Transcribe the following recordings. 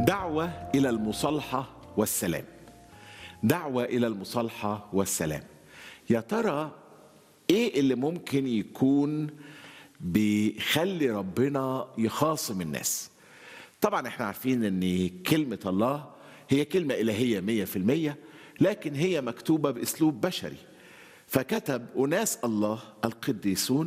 دعوة إلى المصالحة والسلام دعوة إلى المصالحة والسلام يا ترى إيه اللي ممكن يكون بيخلي ربنا يخاصم الناس طبعا احنا عارفين ان كلمة الله هي كلمة إلهية مية في المية لكن هي مكتوبة بأسلوب بشري فكتب أناس الله القديسون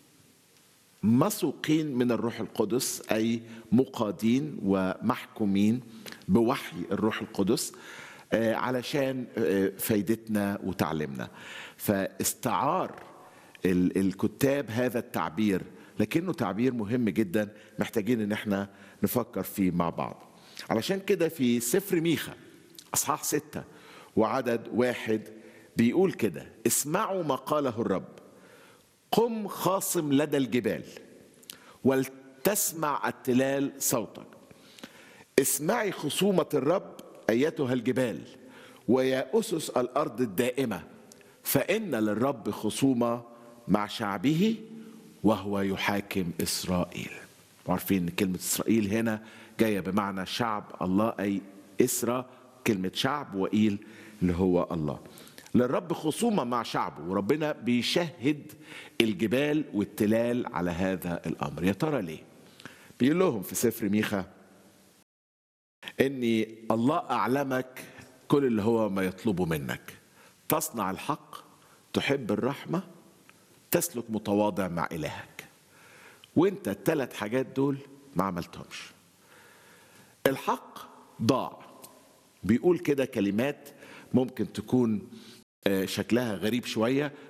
مسوقين من الروح القدس أي مقادين ومحكومين بوحي الروح القدس آه، علشان آه، فايدتنا وتعليمنا فاستعار ال- الكتاب هذا التعبير لكنه تعبير مهم جدا محتاجين ان احنا نفكر فيه مع بعض علشان كده في سفر ميخا اصحاح ستة وعدد واحد بيقول كده اسمعوا ما قاله الرب قم خاصم لدى الجبال ولتسمع التلال صوتك اسمعي خصومة الرب أيتها الجبال ويا أسس الأرض الدائمة فإن للرب خصومة مع شعبه وهو يحاكم إسرائيل عارفين إن كلمة إسرائيل هنا جاية بمعنى شعب الله أي إسرى كلمة شعب وإيل اللي هو الله للرب خصومة مع شعبه وربنا بيشهد الجبال والتلال على هذا الأمر يا ترى ليه بيقول لهم في سفر ميخا ان الله اعلمك كل اللي هو ما يطلبه منك تصنع الحق تحب الرحمه تسلك متواضع مع الهك وانت الثلاث حاجات دول ما عملتهمش الحق ضاع بيقول كده كلمات ممكن تكون آه، شكلها غريب شويه